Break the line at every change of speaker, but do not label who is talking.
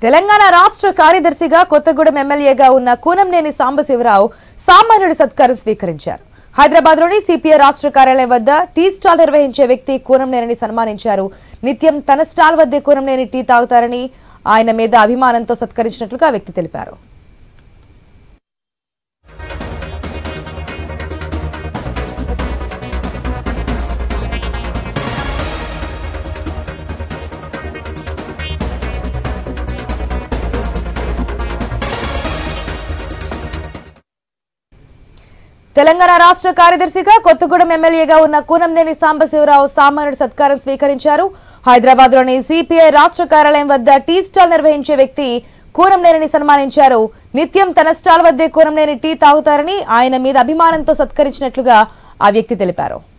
తెలంగాణ రాష్ట్ర కార్యదర్శిగా కొత్తగూడెం ఎమ్మెల్యేగా ఉన్న కూనంనేని సాంబశివరావు సామాన్యుడి సత్కారం స్వీకరించారు హైదరాబాద్ లోని సిపిఐ రాష్ట్ర కార్యాలయం వద్ద టీ స్టాల్ నిర్వహించే వ్యక్తి కూనంనేనిని సన్మానించారు నిత్యం తన స్టాల్ వద్దే కూనంనేని టీ తాగుతారని ఆయన మీద అభిమానంతో సత్కరించినట్లుగా ఆ వ్యక్తి తెలిపారు తెలంగాణ రాష్ట్ర కార్యదర్శిగా కొత్తగూడెం ఎమ్మెల్యేగా ఉన్న కూనంనేని సాంబశివరావు సామాన్యుడి సత్కారం స్వీకరించారు హైదరాబాద్ లోని సిపిఐ రాష్ట్ర కార్యాలయం వద్ద టీ స్టాల్ నిర్వహించే వ్యక్తి కూనంనేనిని సన్మానించారు నిత్యం తన స్టాల్ వద్దే కూనంనేని టీ తాగుతారని ఆయన మీద అభిమానంతో సత్కరించినట్లుగా ఆ వ్యక్తి తెలిపారు